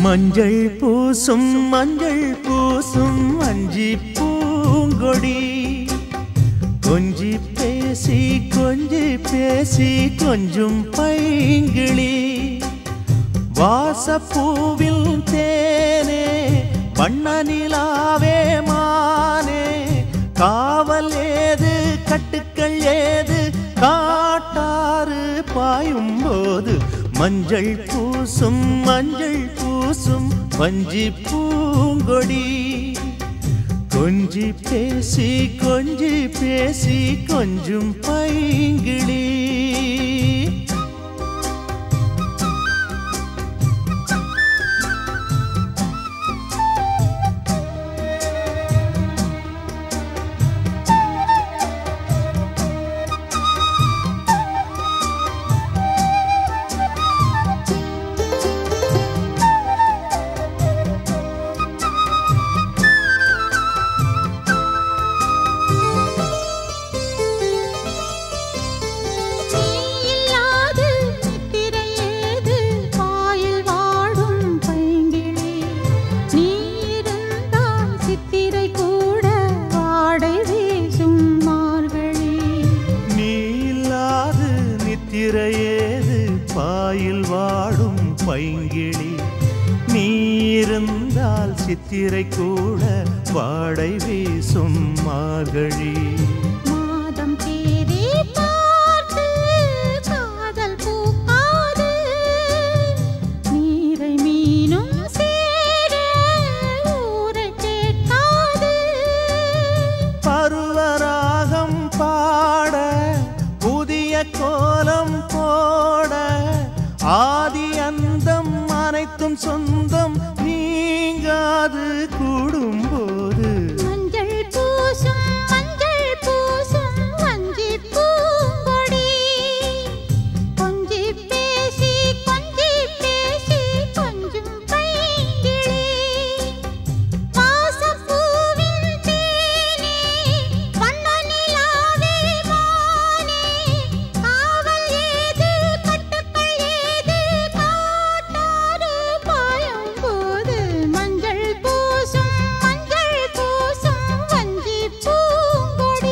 மஞ்சள் பூசும் மஞ்சள் பூசும் அஞ்சி பூங்கொடி கொஞ்சி பேசி கொஞ்சி பேசி கொஞ்சம் பைங்கிளி வாசப்பூவில் தேனே வண்ண நிலாவே மானே காவல் ஏது கட்டுக்கள் ஏது காட்டாறு பாயும் போது மஞ்சள் பூசும் மஞ்சள் பூசும் வஞ்சி பூங்கொடி கொஞ்சி பேசி கொஞ்சி பேசி கொஞ்சம் பைங்கிளி நீயில்லாது நித்திரையேது பாயில் வாடும் பைங்கிளி நீ இருந்தால் சித்திரை கூட வாடை வீசும் மார்கழி நீ இல்லாது நித்திரையேது பாயில் வாடும் பைங்கிளி நீ இருந்தால் சித்திரை கூட வாடை வீசும் மார்கழி மாதம் தேதி பார்த்து காதல் பூக்காது நீரை மீனும் சேர ஊரை கேட்காது பருவராகம் பாட புதிய கோலம் போட ஆதி அந்தம் அனைத்தும் சொந்தம் நீங்காது கூடும்போது மஞ்சள் பூசும் மஞ்சள் பூசும் வஞ்சி பூங்கொடி கொஞ்சி பேசி கொஞ்சி பேசி கொஞ்சம் பைங்கிளி வாசப்பூவின் தேனே வண்ண நிலாவே மானே காவல் ஏது கட்டுக்கள் ஏது காட்டாறு பாயும் போது மஞ்சள் பூசும் மஞ்சள் பூசும் வஞ்சி பூங்கொடி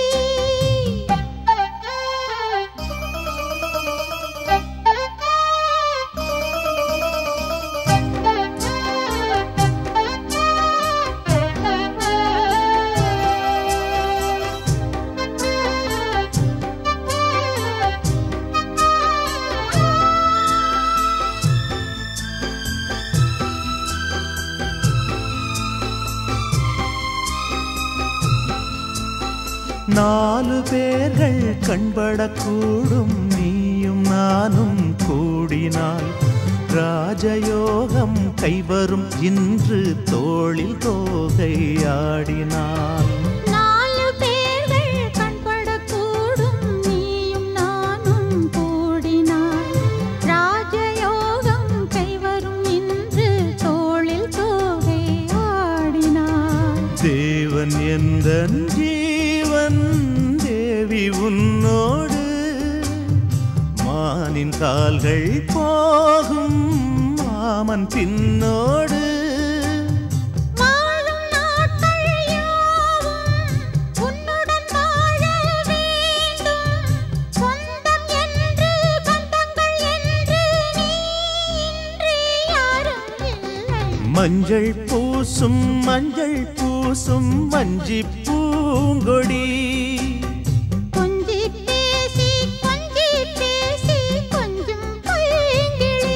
நாலு பேர்கள் கண்படக்கூடும் நீயும் நானும் கூடினால் ராஜயோகம் கைவரும் இன்று தோளில் தோகை ஆடினாள் நாலு பேர்கள் கண்படக்கூடும் நீயும் நானும் கூடினாய் ராஜயோகம் கைவரும் இன்று தோளில் தோகை ஆடினாய் தேவன் எந்த ஜீவன் தேவி உன்னோடு மானின் கால்கள் போகும் மாமன் பின்னோடு வாழும் நாட்கள் யாவும் உன்னுடன் வாழ வேண்டும் சொந்தம் என்று பந்தங்கள் என்று நீ இன்றி யாரும் இல்லை மஞ்சள் பூசும் மஞ்சள் பூசும் வஞ்சி பூங்கொடி கொஞ்சி பேசி கொஞ்சி பேசி கொஞ்சம் பைங்கிளி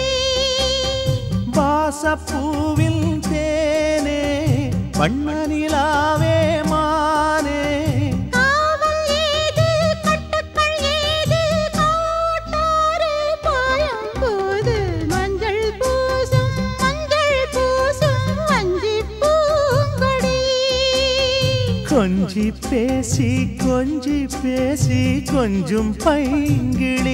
வாசப்பூவில் தேனே வண்ண நிலாவே மானே காவல் ஏது கட்டுக்கள் ஏது காட்டாறு பாயும் போது மஞ்சள் பூசும் மஞ்சள் பூசும் வஞ்சி பூங்கொடி கொஞ்சி பேசி கொஞ்சி பேசி கொஞ்சம் பைங்கிளி